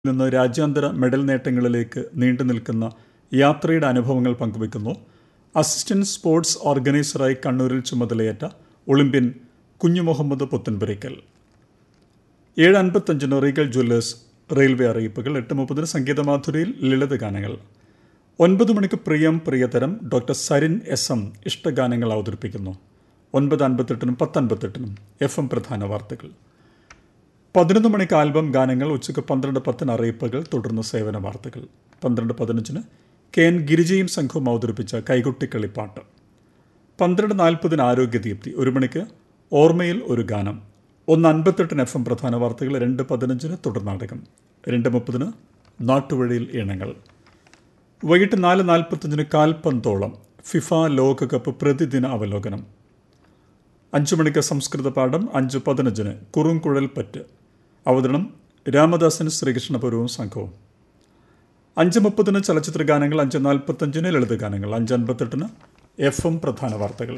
നിന്ന് രാജ്യാന്തര മെഡൽ നേട്ടങ്ങളിലേക്ക് നീണ്ടു നിൽക്കുന്ന യാത്രയുടെ അനുഭവങ്ങൾ പങ്കുവയ്ക്കുന്നു അസിസ്റ്റന്റ് സ്പോർട്സ് ഓർഗനൈസറായി കണ്ണൂരിൽ ചുമതലയേറ്റ ഒളിമ്പ്യൻ കുഞ്ഞു മുഹമ്മദ് പുത്തൻപുരയ്ക്കൽ ഏഴ് അൻപത്തഞ്ചിന് റീഗൽ ജ്വല്ലേഴ്സ് റെയിൽവേ അറിയിപ്പുകൾ എട്ട് മുപ്പതിന് സംഗീതമാധുരിയിൽ ലളിത ഗാനങ്ങൾ ഒൻപത് മണിക്ക് പ്രിയം പ്രിയതരം ഡോക്ടർ സരിൻ എസ് എം ഇഷ്ടഗാനങ്ങൾ അവതരിപ്പിക്കുന്നു ഒൻപത് അൻപത്തെട്ടിനും പത്ത് അൻപത്തെട്ടിനും എഫ് എം പ്രധാന വാർത്തകൾ പതിനൊന്ന് മണിക്ക് ആൽബം ഗാനങ്ങൾ ഉച്ചയ്ക്ക് പന്ത്രണ്ട് പത്തിന് അറിയിപ്പുകൾ തുടർന്ന് സേവന വാർത്തകൾ പന്ത്രണ്ട് പതിനഞ്ചിന് കെ എൻ ഗിരിജയും സംഘവും അവതരിപ്പിച്ച കൈകൊട്ടിക്കളിപ്പാട്ട് പന്ത്രണ്ട് നാൽപ്പതിന് ആരോഗ്യദീപ്തി ഒരു മണിക്ക് ഓർമ്മയിൽ ഒരു ഗാനം ഒന്ന് അൻപത്തെട്ടിന് എഫ് എം പ്രധാന വാർത്തകൾ രണ്ട് പതിനഞ്ചിന് തുടർനാടകം രണ്ട് മുപ്പതിന് നാട്ടുവഴിയിൽ ഇണങ്ങൾ വൈകിട്ട് നാല് നാൽപ്പത്തഞ്ചിന് കാൽപന്തോളം ഫിഫ ലോകകപ്പ് പ്രതിദിന അവലോകനം അഞ്ചു മണിക്ക് സംസ്കൃത പാഠം അഞ്ച് പതിനഞ്ചിന് കുറുംകുഴൽ പറ്റ് അവതരണം രാമദാസൻ ശ്രീകൃഷ്ണപുരവും സംഘവും അഞ്ച് മുപ്പതിന് ചലച്ചിത്ര ഗാനങ്ങൾ അഞ്ച് നാൽപ്പത്തഞ്ചിന് ലളിത ഗാനങ്ങൾ അഞ്ച് അൻപത്തെട്ടിന് എഫ് എം പ്രധാന വാർത്തകൾ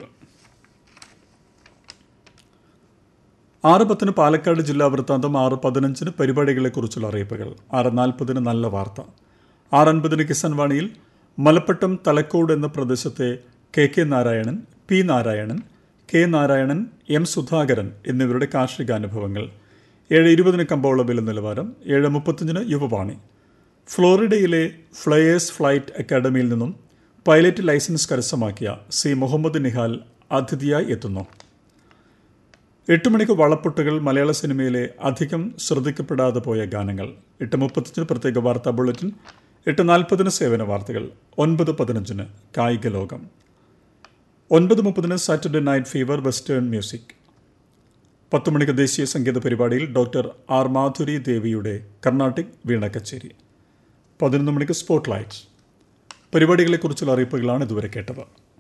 ആറ് പത്തിന് പാലക്കാട് ജില്ലാ വൃത്താന്തം ആറ് പതിനഞ്ചിന് പരിപാടികളെക്കുറിച്ചുള്ള അറിയിപ്പുകൾ ആറ് നാൽപ്പതിന് നല്ല വാർത്ത ആറ് അൻപതിന് കിസാൻ വാണിയിൽ മലപ്പട്ടം തലക്കോട് എന്ന പ്രദേശത്തെ K K Narayanan P Narayanan K Narayanan M Sudhakaran എന്നിവരുടെ കാർഷികാനുഭവങ്ങൾ ഏഴ് ഇരുപതിന് കമ്പോള വില നിലവാരം ഏഴ് മുപ്പത്തഞ്ചിന് യുവവാണി ഫ്ലോറിഡയിലെ ഫ്ലയേഴ്സ് ഫ്ലൈറ്റ് അക്കാഡമിയിൽ നിന്നും പൈലറ്റ് ലൈസൻസ് കരസ്ഥമാക്കിയ സി മുഹമ്മദ് നിഹാൽ അതിഥിയായി എത്തുന്നു എട്ട് മണിക്ക് വളപ്പൊട്ടുകൾ മലയാള സിനിമയിലെ അധികം ശ്രദ്ധിക്കപ്പെടാതെ പോയ ഗാനങ്ങൾ എട്ട് മുപ്പത്തഞ്ചിന് പ്രത്യേക വാർത്താ ബുള്ളറ്റിൻ എട്ട് നാൽപ്പതിന് സേവന വാർത്തകൾ ഒൻപത് പതിനഞ്ചിന് കായിക ലോകം ഒൻപത് മുപ്പതിന് Saturday night fever western music പത്ത് മണിക്ക് ദേശീയ സംഗീത പരിപാടിയിൽ ഡോക്ടർ ആർ മാധുരി ദേവിയുടെ കർണാട്ടിക് വീണ കച്ചേരി പതിനൊന്ന് മണിക്ക് സ്പോട്ട് ലൈറ്റ്സ് പരിപാടികളെക്കുറിച്ചുള്ള അറിയിപ്പുകളാണ് ഇതുവരെ കേട്ടത്